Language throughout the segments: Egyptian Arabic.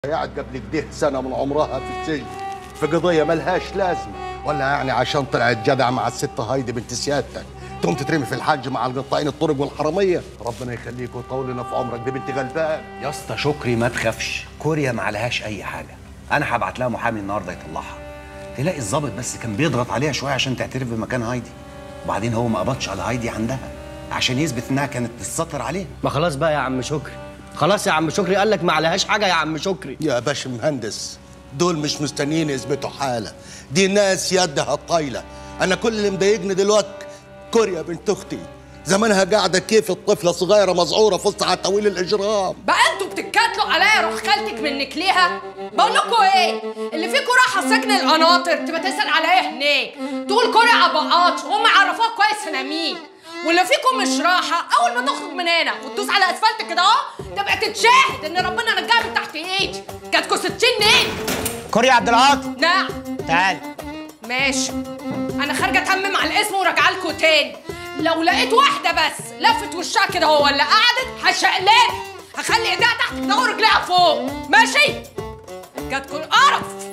قاعد قبل كده سنة من عمرها في السجن في قضية ملهاش لازمة ولا يعني عشان طلعت جدع مع الست هايدي بنت سيادتك تقوم تترمي في الحج مع القطاعين الطرق والحرامية ربنا يخليك ويطول لنا في عمرك دي بنت غلبان يا اسطى شكري ما تخافش كوريا ما عليهاش اي حاجه انا هبعت لها محامي النهارده يطلعها تلاقي الظابط بس كان بيضغط عليها شويه عشان تعترف بمكان هايدي وبعدين هو ما قبضش على هايدي عندها عشان يثبت انها كانت تتستر عليه ما خلاص بقى يا عم شكري خلاص يا عم شكري قال لك ما عليهاش حاجه يا عم شكري يا باش مهندس دول مش مستنيين يثبتوا حالة دي ناس يدها طايلة أنا كل اللي مضايقني دلوقتي كوريا بنت أختي زمانها قاعدة كيف الطفلة صغيرة مذعورة في وسط عتاويل الإجرام بقى انتوا بتتكاتلوا عليا روح خالتك منك ليها بقول لكم ايه اللي فيكم راح سجن القناطر تبقى تسال عليا هناك تقول كوري عبقات هم عرفوها كويس انا مين واللي فيكم مش راحه اول ما تخرج من هنا وتدوس على اسفلت كده اهو تبقى تتشاهد ان ربنا نجاها من تحت ايدي جاتكوا 60 نيل كوريا عبد العاطي نعم تعال ماشي انا خارجه اتمم على الاسم وراجعه لكم تاني لو لقيت واحده بس لفت وشها كده هو ولا قعدت هشقلب هخلي ايديها تحت كده ورجليها فوق ماشي جاتكم قرف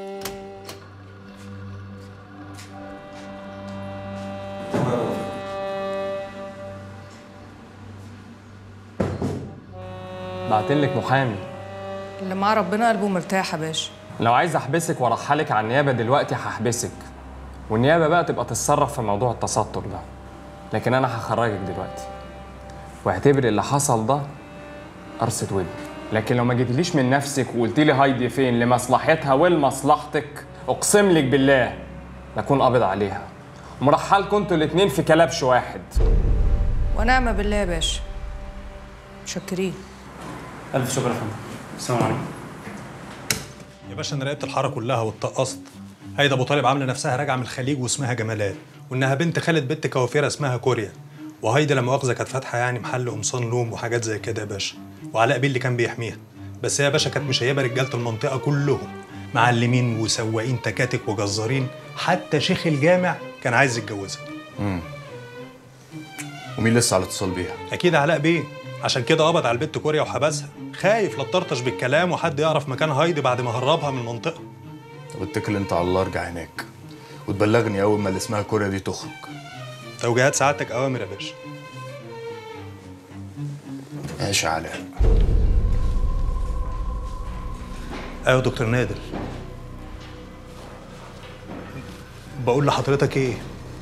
بعتلك محامي اللي مع ربنا قلبه مرتاح يا باشا لو عايز احبسك وارحلك على النيابه دلوقتي هحبسك والنيابه بقى تبقى تتصرف في موضوع التستر ده لكن انا هخرجك دلوقتي واعتبري اللي حصل ده قرصة ودن لكن لو ما جيتليش من نفسك وقلت لي هايدي فين لمصلحتها ولمصلحتك اقسم لك بالله لاكون قابض عليها ومرحلكوا انتوا الاتنين في كلبش واحد ونعم بالله يا باشا متشكرين ألف شكر يا فندم السلام عليكم يا باشا انا راقبت الحاره كلها واتقصت هيدا ابو طالب عامله نفسها راجعه من الخليج واسمها جمالات وانها بنت خالد بنت كوافيره اسمها كوريا وهيدا لما مؤاخذه كانت فاتحه يعني محل قمصان لوم وحاجات زي كده يا باشا وعلاء بيه اللي كان بيحميها بس هي يا باشا كانت مشيبه رجاله المنطقه كلهم معلمين وسواقين تكاتك وجزارين حتى شيخ الجامع كان عايز يتجوزها ومين لسه على اتصال بيها؟ اكيد علاء بيه عشان كده قبض على البت كوريا وحبسها خايف لا تطرطش بالكلام وحد يعرف مكان هايدي بعد ما هربها من المنطقه طب اتكل انت على الله ارجع هناك وتبلغني اول ما اللي اسمها كوريا دي تخرج توجيهات سعادتك اوامر يا باشا ماشي يا علاء ايوه دكتور نادر بقول لحضرتك ايه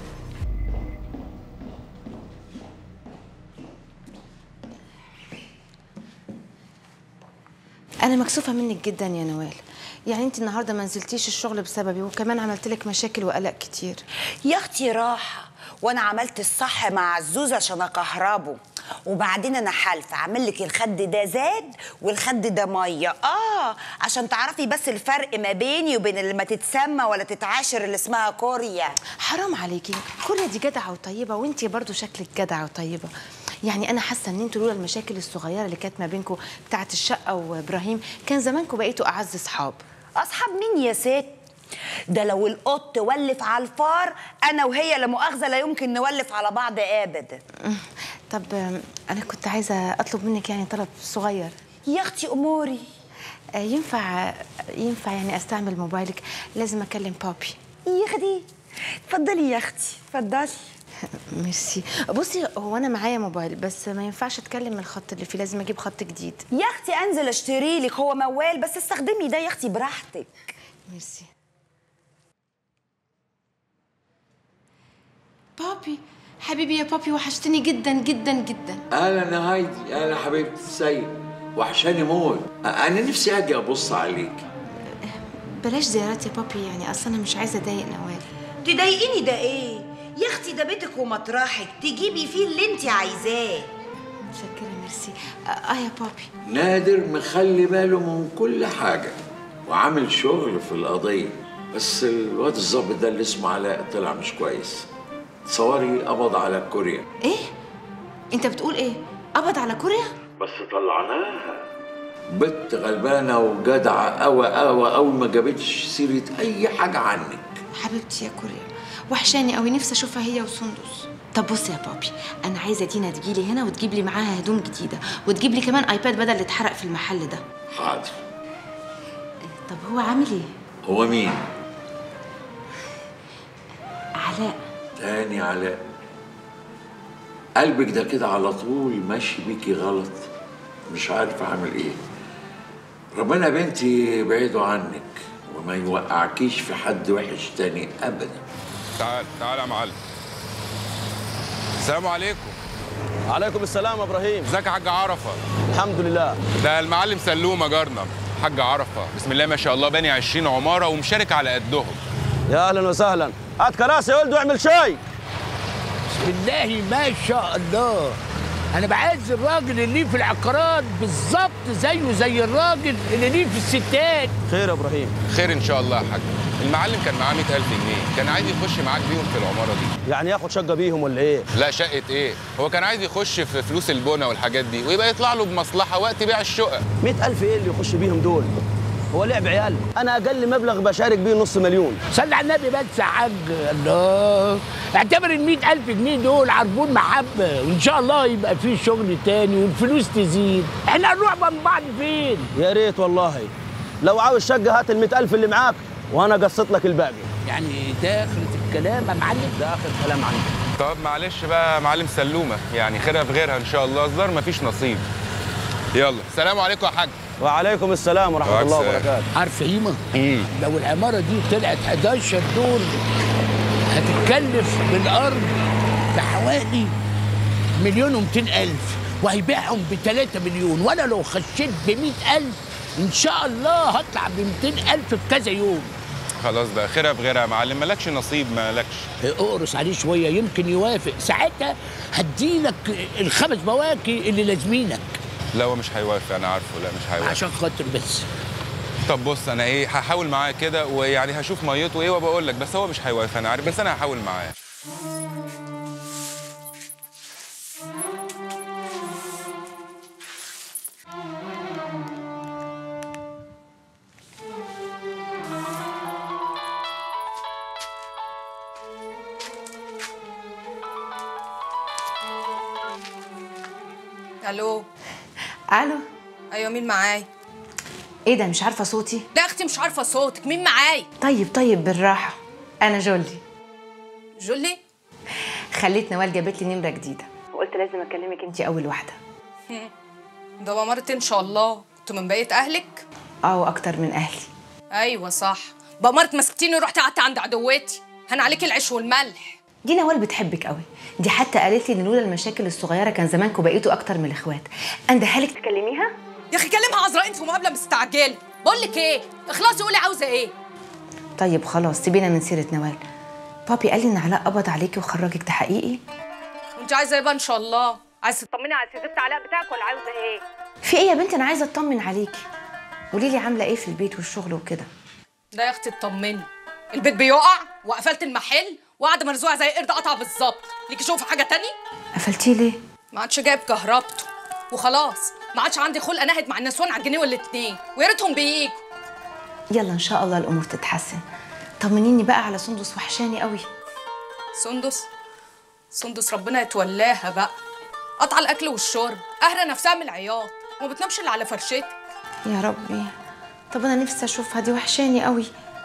انا مكسوفه منك جدا يا نوال يعني انت النهارده ما نزلتيش الشغل بسببي وكمان عملت لك مشاكل وقلق كتير يا اختي راحه وانا عملت الصح مع عزوز عشان اكهربه وبعدين انا حالفه اعمل لك الخد ده زاد والخد ده ميه اه عشان تعرفي بس الفرق ما بيني وبين اللي ما تتسمى ولا تتعاشر اللي اسمها كوريا حرام عليكي كوريا دي جدعه وطيبه وانت برضو شكلك جدعه وطيبه يعني انا حاسه ان انتوا لولا المشاكل الصغيره اللي كانت ما بينكم بتاعه الشقه وابراهيم كان زمانكم بقيتوا اعز اصحاب اصحاب مين يا ست ده لو القط ولف على الفار انا وهي لا مؤاخذه لا يمكن نولف على بعض ابدا طب آم، انا كنت عايزه اطلب منك يعني طلب صغير يا اختي اموري آه، ينفع ينفع يعني استعمل موبايلك لازم اكلم بابي يا اختي اتفضلي يا اختي اتفضلي ميرسي بصي هو انا معايا موبايل بس ما ينفعش اتكلم من الخط اللي فيه لازم اجيب خط جديد يا اختي انزل اشتري لك هو موال بس استخدمي ده يا اختي براحتك ميرسي بابي حبيبي يا بابي وحشتني جدا جدا جدا اهلا يا هايدي اهلا حبيبتي السيد وحشاني موت انا نفسي اجي ابص عليك بلاش زيارات يا بابي يعني اصلا انا مش عايزه اضايق نوال تضايقيني ده ايه يا اختي ده بيتك ومطرحك تجيبي فيه اللي انت عايزاه متشكره ميرسي اه آه يا بابي نادر مخلي باله من كل حاجه وعامل شغل في القضيه بس الواد الظابط ده اللي اسمه علاء طلع مش كويس تصوري قبض على كوريا ايه انت بتقول ايه قبض على كوريا بس طلعناها بنت غلبانه وجدعه قوي قوي قوي ما جابتش سيره اي حاجه عنك حبيبتي يا كوريا وحشاني قوي نفسي اشوفها هي وسندس طب بصي يا بابي انا عايزه دينا تجيلي هنا وتجيب لي معاها هدوم جديده وتجيب لي كمان ايباد بدل اللي اتحرق في المحل ده حاضر طب هو عامل ايه هو مين؟ علاء تاني علاء قلبك ده كده على طول ماشي بيكي غلط مش عارف اعمل ايه ربنا يا بنتي يبعده عنك وما يوقعكيش في حد وحش تاني ابدا تعال تعال يا معلم السلام عليكم عليكم السلام يا ابراهيم ازيك يا حاج عرفه الحمد لله ده المعلم سلومه جارنا حاج عرفه بسم الله ما شاء الله باني 20 عماره ومشارك على قدهم يا اهلا وسهلا هات كراسي يا ولد واعمل شاي بسم الله ما شاء الله انا بعز الراجل اللي في العقارات بالظبط زيه زي الراجل اللي ليه في الستات خير يا ابراهيم خير ان شاء الله يا حاج المعلم كان معاه 100000 جنيه كان عايز يخش معاك بيهم في العماره دي يعني ياخد شقه بيهم ولا ايه لا شقه ايه هو كان عايز يخش في فلوس البنا والحاجات دي ويبقى يطلع له بمصلحه وقت بيع الشقق 100000 ايه اللي يخش بيهم دول هو لعب عيال انا اقل مبلغ بشارك بيه نص مليون صلي على النبي بس يا حاج الله اعتبر ال 100000 جنيه دول عربون محبه وان شاء الله يبقى في شغل تاني والفلوس تزيد احنا هنروح من بعض فين يا ريت والله لو عاوز شقه هات ال 100000 اللي معاك وانا قسط لك الباقي يعني ده اخرة الكلام يا معلم ده اخر كلام عندي طب معلش بقى يا معلم سلومه يعني خيرها في غيرها ان شاء الله الظاهر مفيش نصيب يلا السلام عليكم يا حاج وعليكم السلام ورحمه وعليكم الله السلام. وبركاته عارف قيمه لو العماره دي طلعت 11 دور هتتكلف بالارض بحوالي مليون و الف وهيبيعهم ب 3 مليون وانا لو خشيت ب الف ان شاء الله هطلع ب الف في كذا يوم خلاص بقى خيرها في غيرها يا معلم مالكش نصيب مالكش اقرص عليه شويه يمكن يوافق ساعتها هديلك الخمس بواكي اللي لازمينك لا هو مش هيوافق انا عارفه لا مش هيوافق عشان خاطر بس طب بص انا ايه هحاول معاه كده ويعني هشوف ميته ايه وبقول لك بس هو مش هيوافق انا عارف بس انا هحاول معاه الو الو ايوه مين معاي ايه ده مش عارفه صوتي لا اختي مش عارفه صوتك مين معاي طيب طيب بالراحه انا جولي جولي خليت نوال جابت لي نمره جديده وقلت لازم اكلمك انت اول واحده هم. ده بمرت ان شاء الله كنت من بقيه اهلك اه واكتر من اهلي ايوه صح بمرت مسكتيني ورحت قعدت عند عدوتي هن عليكي العيش والملح دي نوال بتحبك قوي دي حتى قالت لي ان لولا المشاكل الصغيره كان زمانكم بقيتوا اكتر من الاخوات اندهالك تكلميها يا اخي كلمها عذراء انت في مقابله مستعجله بقول لك ايه اخلصي قولي عاوزه ايه طيب خلاص سيبينا من سيره نوال بابي قال لي ان علاء قبض عليكي وخرجك ده حقيقي وانت عايزه ايه بقى ان شاء الله عايزه تطمني على سيدة علاء بتاعك ولا عاوزه ايه في ايه يا بنتي انا عايزه اطمن عليكي قولي لي عامله ايه في البيت والشغل وكده ده يا اختي اطمني البيت بيقع وقفلت المحل وقاعده مرزوعه زي قرد قطع بالظبط ليكي شوفي حاجه تاني قفلتيه ليه ما عادش جايب كهربته وخلاص ما عادش عندي خلق انهد مع النسوان على الجنيه والاتنين ويا ريتهم بييجوا يلا ان شاء الله الامور تتحسن طمنيني بقى على سندس وحشاني قوي سندس سندس ربنا يتولاها بقى قطع الاكل والشرب قاهره نفسها من العياط وما بتنامش الا على فرشتها يا ربي طب انا نفسي اشوفها دي وحشاني قوي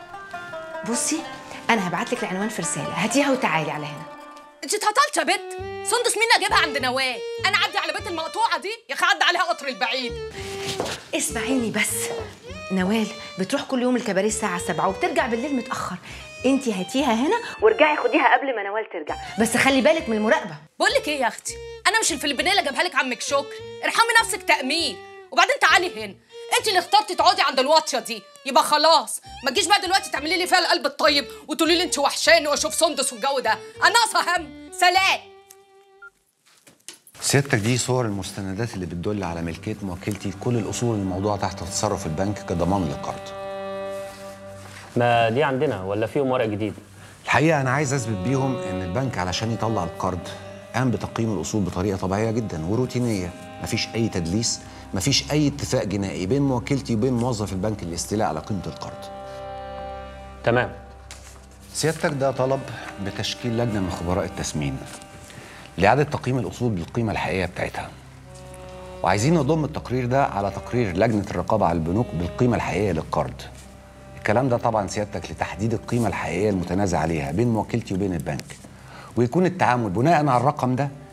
بصي انا هبعت لك العنوان في رساله هاتيها وتعالي على هنا انت اتهطلت يا بت سندس مين اجيبها عند نوال انا عدي على بيت المقطوعه دي يا اخي عدي عليها قطر البعيد اسمعيني بس نوال بتروح كل يوم الكباريه الساعه 7 وبترجع بالليل متاخر انت هاتيها هنا وارجعي خديها قبل ما نوال ترجع بس خلي بالك من المراقبه بقول لك ايه يا اختي انا مش الفلبينيه اللي جابها لك عمك شكري ارحمي نفسك تامير وبعدين تعالي هنا انت اللي اخترتي تقعدي عند الواطيه دي يبقى خلاص ما تجيش بقى دلوقتي تعملي لي فيها القلب الطيب وتقولي لي انت وحشاني واشوف سندس والجو ده انا ناقصه هم سلام سيادتك دي صور المستندات اللي بتدل على ملكيه موكلتي لكل الاصول الموضوعه تحت تصرف البنك كضمان للقرض ما دي عندنا ولا فيهم ورق جديد الحقيقه انا عايز اثبت بيهم ان البنك علشان يطلع القرض قام بتقييم الاصول بطريقه طبيعيه جدا وروتينيه مفيش اي تدليس مفيش اي اتفاق جنائي بين موكلتي وبين موظف البنك للاستيلاء على قيمه القرض تمام سيادتك ده طلب بتشكيل لجنه من خبراء التسمين لاعاده تقييم الاصول بالقيمه الحقيقيه بتاعتها وعايزين نضم التقرير ده على تقرير لجنه الرقابه على البنوك بالقيمه الحقيقيه للقرض الكلام ده طبعا سيادتك لتحديد القيمه الحقيقيه المتنازع عليها بين موكلتي وبين البنك ويكون التعامل بناء على الرقم ده